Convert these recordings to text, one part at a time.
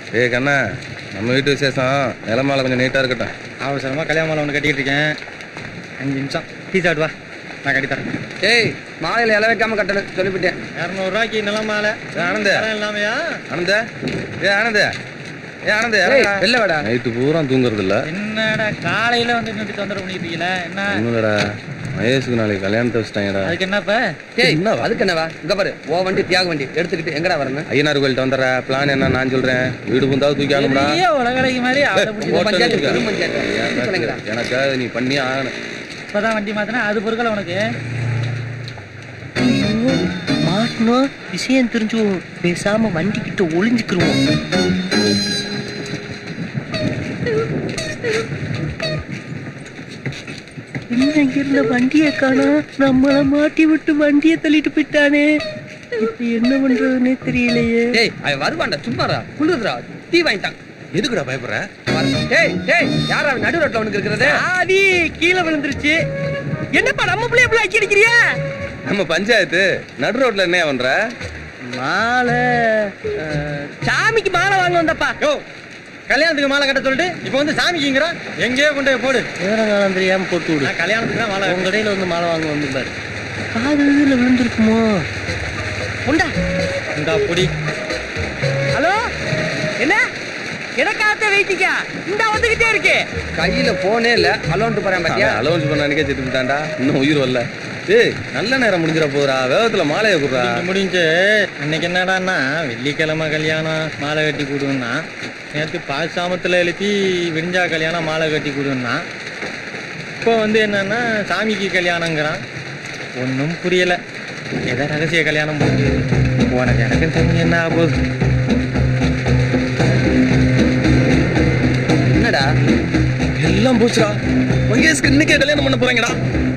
ஏய் கண்ணா நம்ம வீட்டு விசேஷம் நிலமால கொஞ்சம் நீட்டா இருக்கட்டும் அவசரமா கல்யாண மாலை ஒன்று கட்டிக்கிட்டு இருக்கேன் அஞ்சு நிமிஷம் டீ சாப்பிட்டு வா நான் கட்டி தரேன் ஏய் மாலையில இலை வைக்காம கட்டணும் சொல்லிவிட்டேன் இரநூறுவாய்க்கு நில மாலை ஏய், ஆனந்த தரம் இல்லாமையா ஆனந்த ஏ ஆனந்த ஏ ஆனந்த ஏய், வெளில வாடா. நைட்டு பூரா தூங்குறது இல்ல என்னடா காலையில வந்து இன்னும் தொந்தரவு பண்ணிட்டு இருக்கீங்களா என்ன ஒண்ணுலடா மகேஷுக்கு நாளைக்கு கல்யாணத்தை வச்சுட்டாங்கடா அதுக்கு என்னப்ப ஏய் என்னவா? அதுக்கு என்னவா இங்க பாரு ஓ வண்டி தியாக வண்டி எடுத்துக்கிட்டு எங்கடா வரணும் ஐயனார் கோயில்கிட்ட வந்துடுற பிளான் என்ன நான் சொல்றேன் வீடு பூந்தாவது தூக்கி ஆகணும்டா பெரிய உலகலைக்கு மாதிரி அவளை பிடிச்சி உங்க பஞ்சாயத்து தூக்கி பெரும் பஞ்சாயத்து சொல்லுங்கடா எனக்காக நீ பண்ணி ஆகணும் இப்பதான் வண்டி மாத்தினா அது பொருட்கள் உனக்கு மாட்டணும் விஷயம் தெரிஞ்சுவோம் பேசாம வண்டி கிட்ட ஒளிஞ்சுக்கிருவோம் என்ன இங்க இருந்த வண்டியை காணோம் நம்மள மாட்டி விட்டு வண்டியை தள்ளிட்டு போயிட்டானே இப்ப என்ன பண்றதுன்னே தெரியலையே டேய் அவன் வருவான்டா சும்மாடா குளிருதுடா டீ வாங்கிட்டான் எதுக்குடா பயப்படுற வர- டேய் டேய் யாரா அவன் நடு ரோட்ல உனக்கு இருக்கிறது ஆதி கீழே விழுந்துருச்சு என்னப்பா நம்ம பிள்ளைய எப்படி அக்கி அடிக்கிறியா நம்ம பஞ்சாயத்து நடு ரோட்ல என்ன பண்ற மாலை அஹ், சாமிக்கு மாலை வாங்க வந்தப்பா யோ கல்யாணத்துக்கு மாலை கட்ட சொல்லிட்டு இப்போ வந்து சாமிக்குங்கிறான் எங்கேயோ கொண்டு போய் போடு நேரங்காலம் தெரியாம போட்டு விடு நான் கல்யாணத்துக்கு தான் மாலை உங்க கடையில வந்து மாலை வாங்க வந்துருப்பாரு காது இதுல விழுந்திருக்குமோ உண்டா இந்த பொடி ஹலோ என்ன எனக்காக வெயிட்டிக்கா இந்த வந்துகிட்டே இருக்கு கையில போனே இல்ல அலோன்ட்டு போறேன் பாத்தியா அலவன்ஸ் பண்ண அன்னைக்கே செத்து விட்டான்டா இன்னும் உயிர் வரல ஏய் நல்ல நேரம் முடிஞ்சிட போறா வேகத்துல மாலையை குடுறா முடிஞ்சு முடிஞ்சு அன்னைக்கு என்னடான்னா வெள்ளிக்கிழமை கல்யாணம் மாலை கட்டி கொடுன்னா நேற்று பாசாமத்தில் எழுப்பி விடிஞ்சா கல்யாணம் மாலை கட்டி கொடுன்னா இப்போ வந்து என்னன்னா சாமிக்கு கல்யாணங்கிறான் ஒன்றும் புரியல ஏதோ ரகசிய கல்யாணம் போட்டு உனக்கு எனக்கு தெரிஞ்சு என்ன ஆக போகுது என்னடா எல்லாம் போச்சுடா மகேஷ்க்கு இன்னைக்கே கல்யாணம் பண்ண போறாங்கடா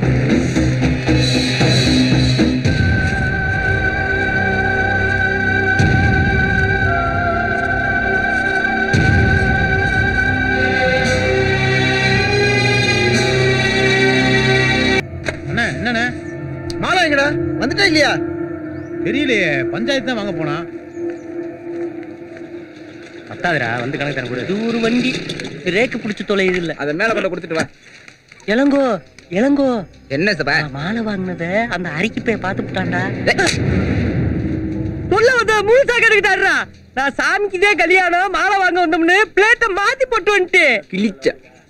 அண்ணா என்னண்ணே மாலை எங்கடா வந்துட்டா இல்லையா தெரியலையே பஞ்சாயத்து தான் வாங்க போனா பத்தாதுடா வந்து கணக்கு தர கூட இது ஒரு வண்டி ரேக்கு பிடிச்சு தொலையுது இல்ல அத மேல கொண்டு கொடுத்துட்டு வா இளங்கோ இளங்கோ என்ன சபா நான் மாலை வாங்கினத அந்த அரிக்கி போய் பார்த்து விட்டான்டா சொல்ல வந்த முழுசா கெடுக்கிட்டாருடா நான் சாமிக்குதே கல்யாணம் மாலை வாங்க வந்தோம்னு பிளேட்டை மாத்தி போட்டு வந்துட்டு கிழிச்ச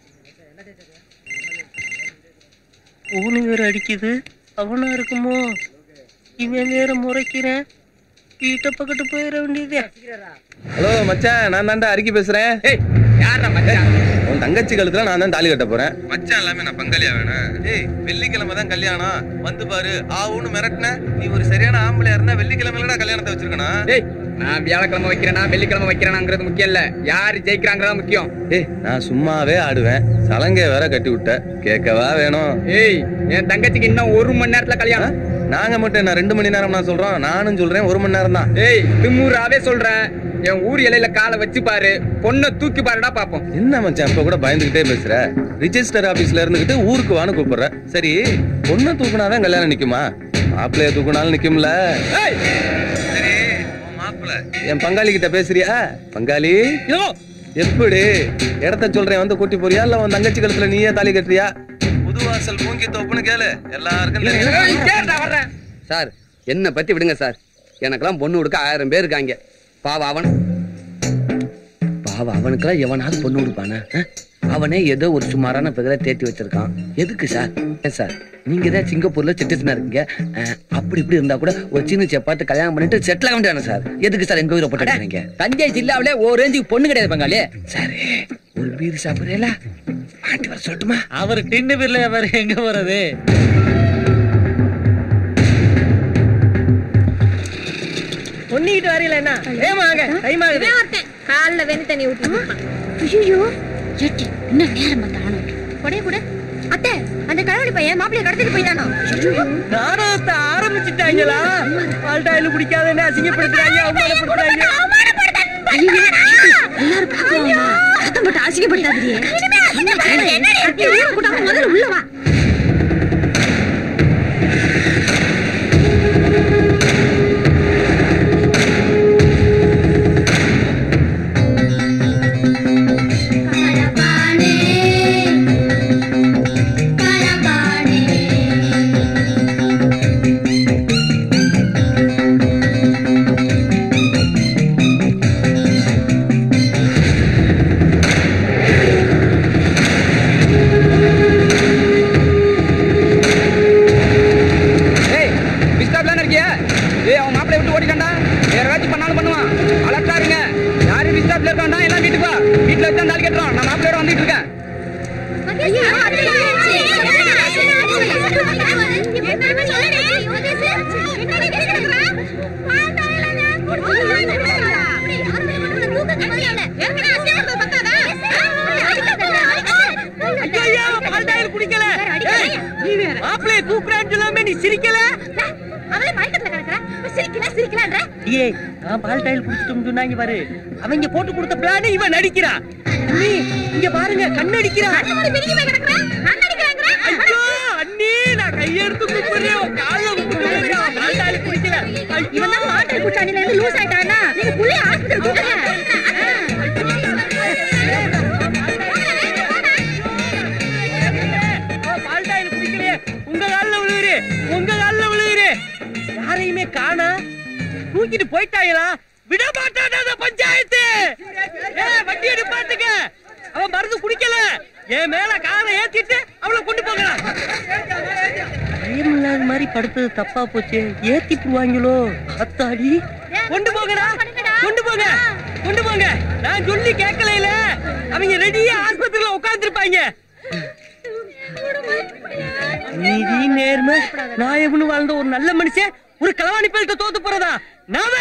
ஊனு வேற அடிக்குது அவனா இருக்குமோ இவன் வேற முறைக்கிறேன் வீட்டை பக்கத்து போயிட வேண்டியது ஹலோ மச்சான் நான் தான்டா அறிக்கை பேசுறேன் ஏய் யாரா மச்சான் உன் தங்கச்சி கழுத்துல நான் தான் தாலி கட்ட போறேன் மச்சான் எல்லாமே நான் பங்காளியா வேணும் ஏய் வெள்ளிக்கிழமை தான் கல்யாணம் வந்து பாரு ஆவுன்னு மிரட்டின நீ ஒரு சரியான ஆம்பளையா இருந்தா வெள்ளிக்கிழமையிலடா கல்யாணத்தை வச்சிருக்கணும் டேய் நான் வியாழக்கிழமை வைக்கிறேனா வெள்ளிக்கிழமை வைக்கிறேனாங்கிறது முக்கியம் இல்ல யாரு ஜெயிக்கிறாங்கிறதா முக்கியம் ஏய் நான் சும்மாவே ஆடுவேன் சலங்கை வேற கட்டி விட்ட கேட்கவா வேணும் ஏய் என் தங்கச்சிக்கு இன்னும் ஒரு மணி நேரத்துல கல்யாணம் நாங்க மட்டும் என்ன ரெண்டு மணி நேரம் நான் சொல்றோம் நானும் சொல்றேன் ஒரு மணி நேரம் தான் ஏய் திமுறாவே சொல்றேன் என் ஊர் இலையில காலை வச்சு பாரு பொண்ணை தூக்கி பாருடா பாப்போம் என்ன மச்சான் இப்ப கூட பயந்துகிட்டே பேசுற ரிஜிஸ்டர் ஆபீஸ்ல இருந்துகிட்டு ஊருக்கு வான்னு கூப்பிடுற சரி பொண்ணை தூக்குனாதான் கல்யாணம் நிக்குமா மாப்பிள்ளைய தூக்குனாலும் நிக்கும்ல ஏய் சரி உன் மாப்பிள்ளை என் பங்காளி கிட்ட பேசுறியா பங்காளி எப்படி இடத்த சொல்றேன் வந்து கூட்டி போறியா இல்ல உன் தங்கச்சி கழுத்துல நீயே தாலி கட்டுறியா புதுவாசல் பூங்கி தோப்புன்னு கேளு எல்லாருக்கும் தெரியும். ஏய், கேட்டா வர்றேன் சார் என்ன பத்தி விடுங்க சார் எனக்கெல்லாம் பொண்ணு கொடுக்க ஆயிரம் பேர் இருக்காங்க பாவ அவன் பாவ அவனுக்கெல்லாம் எவனாவது பொண்ணு கொடுப்பானா அஹ்? அவனே ஏதோ ஒரு சுமாரான பிகரை தேத்தி வச்சிருக்கான் எதுக்கு சார் ஏன் சார் நீங்க தான் சிங்கப்பூர்ல சிட்டிசனா இருக்கீங்க அஹ், அப்படி இப்படி இருந்தா கூட ஒரு சின்ன பார்த்து கல்யாணம் பண்ணிட்டு செட்டில் ஆக வேண்டியதானே சார் எதுக்கு சார் எங்க உயிரை போட்டு தஞ்சை ஜில்லாவிலே ஒரு ரேஞ்சுக்கு பொண்ணு கிடையாது பங்காளி சரி ஒரு பீர் சாப்பிடுறீங்களா மாட்டி வர சொல்லட்டுமா அவர் டின்னு பிர்ல வேற எங்க போறது பொண்ணிக்கிட்டு வரையில என்ன ஏமாங்க டைம் ஆகுது இவன் ஒருத்தன் கால்ல வெண்ணி தண்ணி ஊத்தி ஐயோ ஏட்டி என்ன நேரம் வந்தாலும் கொடைய கூட அத்தை அந்த கழவடி பையன் மாப்பிளைய கடத்திட்டு போயிட்டானோ நாடகத்தை ஆரம்பிச்சுட்டாங்களா பால்டாயில் குடிக்காதன்னு அசிங்கப்படுத்துறாங்க அவமானப்படுத்துறாங்க எல்லாரும் பாக்குறாங்க சத்தம் போட்டு அசிங்கப்படுத்தாதீங்க முதல்ல உள்ள வா இருக்க வேண்டாம் எல்லாம் வீட்டுக்கு வா வீட்டுல வச்சு தாலி கட்டுறோம் நான் மாப்பிள்ளையோட வந்துட்டு இருக்கேன் ஐயா பால்டாயில் குடிக்கல ஏய், மாப்பிளைய தூக்குறான்னு சொல்லாம நீ சிரிக்கல அவளே மயக்கத்துல கிடக்குறா சிரிக்கல சிரிக்கலான்ற ஏய் நான் பால்டாயில் குடிச்சிட்டோம்னு சொன்னாங்க பாரு அவங்க போட்டு கொடுத்த பிளான இவன் நடிக்கிறா நீ இங்க பாருங்க கண்ணடிக்கிறா ஐயோ அண்ணி நான் கையெடுத்து கும்பிடுறேன் உன் கால்ல கும்பிடுறேன் அவன் பால்டாயில் குடிக்கல ஐயோ இவன் தான் மாட்டல் குச்சாண்டில இருந்து லூஸ் ஆயிட்டானா நீங்க புள்ளைய ஆஸ்பத்திரி கூப்பிடுங்க அவன் பால்டாயில் குடிக்கலையே உங்க கால்ல விழுகுறே உங்க கால்ல விழுகுறே யாரையுமே காணா தூக்கிட்டு போயிட்டாங்களா விட மாட்டானா அந்த பஞ்சாயத்து ஏ வண்டி எடுப்பாத்துக்க அவன் மருந்து குடிக்கல என் மேல காலை ஏத்திட்டு அவளை கொண்டு போகலாம் இல்லாத மாதிரி படுத்தது தப்பா போச்சு ஏத்தி போடுவாங்களோ அத்தாடி கொண்டு போங்கடா கொண்டு போங்க கொண்டு போங்க நான் சொல்லி கேட்கல அவங்க ரெடியா ஆஸ்பத்திரியில உட்கார்ந்துருப்பாங்க நீதி நேர்மை நாயகனு வாழ்ந்த ஒரு நல்ல மனுஷன் ஒரு களவாணி பேர்த்த தோத்து போறதா நாம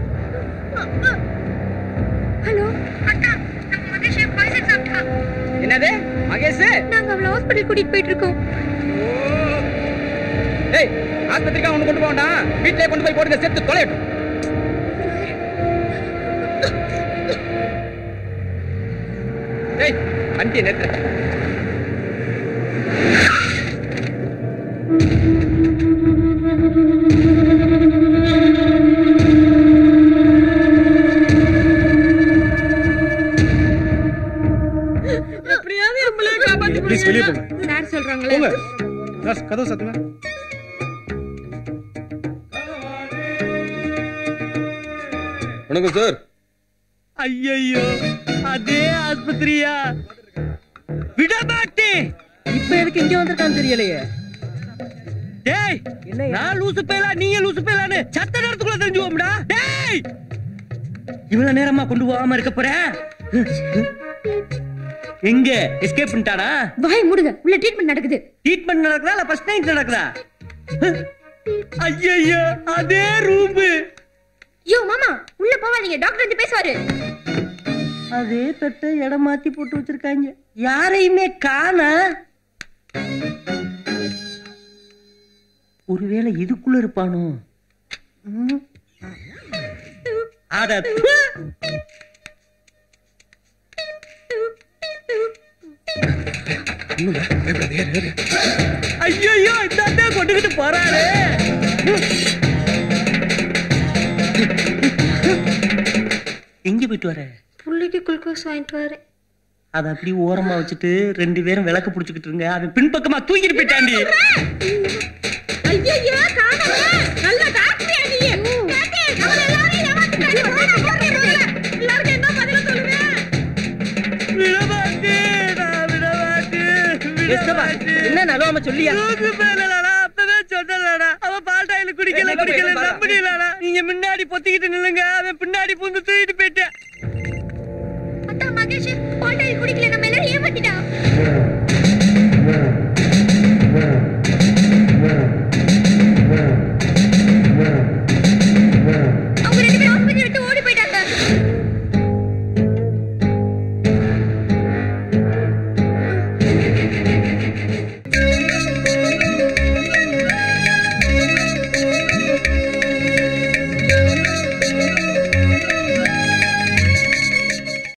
ஹலோ அக்கா நம்ம மகேஷ் பாய்சன் சாப்பிட்டா என்னது மகேஷ் நாங்க அவளை ஹாஸ்பிடல் கூட்டிட்டு போயிட்டு இருக்கோம் ஏய் ஆஸ்பத்திரிக்கா ஒண்ணு கொண்டு போக வேண்டாம் வீட்லயே கொண்டு போய் போடுங்க செத்து தொலையட்டும் ஏய் வண்டியை நிறுத்து ப்ளீஸ் வெளியே போங்க சார் சொல்றாங்களே போங்க நர்ஸ் கதவு சாத்துங்க வணக்கம் சார் ஐயோ அதே ஆஸ்பத்திரியா விட மாட்டேன் இப்ப எதுக்கு இங்க வந்திருக்கான்னு தெரியலையே டேய் நான் லூசு பேலா நீங்க லூசு பேலான்னு சத்த நேரத்துக்குள்ள தெரிஞ்சுவோம்டா டேய் இவ்வளவு நேரமா கொண்டு போகாம இருக்க போற எங்க எஸ்கேப் பண்ணிட்டானா வாய் மூடுங்க உள்ள ட்ரீட்மெண்ட் நடக்குது ட்ரீட்மெண்ட் நடக்குதா இல்ல ஃபர்ஸ்ட் நைட் நடக்குதா ஐயோ அதே ரூம் யோ மாமா உள்ள போவாதீங்க டாக்டர் வந்து பேசுவாரு அதே தட்டை இடம் மாத்தி போட்டு வச்சிருக்காங்க யாரையுமே காண ஒருவேளை இதுக்குள்ள இருப்பானோ ம். அட ப்பு. ஐயையோ இந்தாண்டே கொண்டுகிட்டு போறாரு எங்க போயிட்டு வர புள்ளைக்கு குளுக்கோஸ் வாங்கிட்டு வரேன் அத அப்படி ஓரமா வச்சுட்டு ரெண்டு பேரும் விளக்க புடிச்சுக்கிட்டு இருங்க அவன் பின்பக்கமா தூக்கிட்டு போயிட்டாண்டி ஐயோ காணல நல்ல டாக்டர் நீ கேட்டே அவன் எல்லாரையும் ஏமாத்திட்டாங்க போடா போடா எல்லாரும் என்ன பதில சொல்லுவேன் விடமாட்டேன் நான் விடமாட்டேன் என்ன நலவாம சொல்லியா அப்பவே சொன்னலடா அவன் பால்டாயில குடிக்கல குடிக்கல நம்பிடலடா நீங்க முன்னாடி பொத்திக்கிட்டு நில்லுங்க அவன் பின்னாடி பூந்து தூக்கிட்டு போயிட்டேன் அத்தா மகேஷ் பால்டாயில் குடிக்கல நம்ம எல்லாரும் ஏமாத்திட்டான்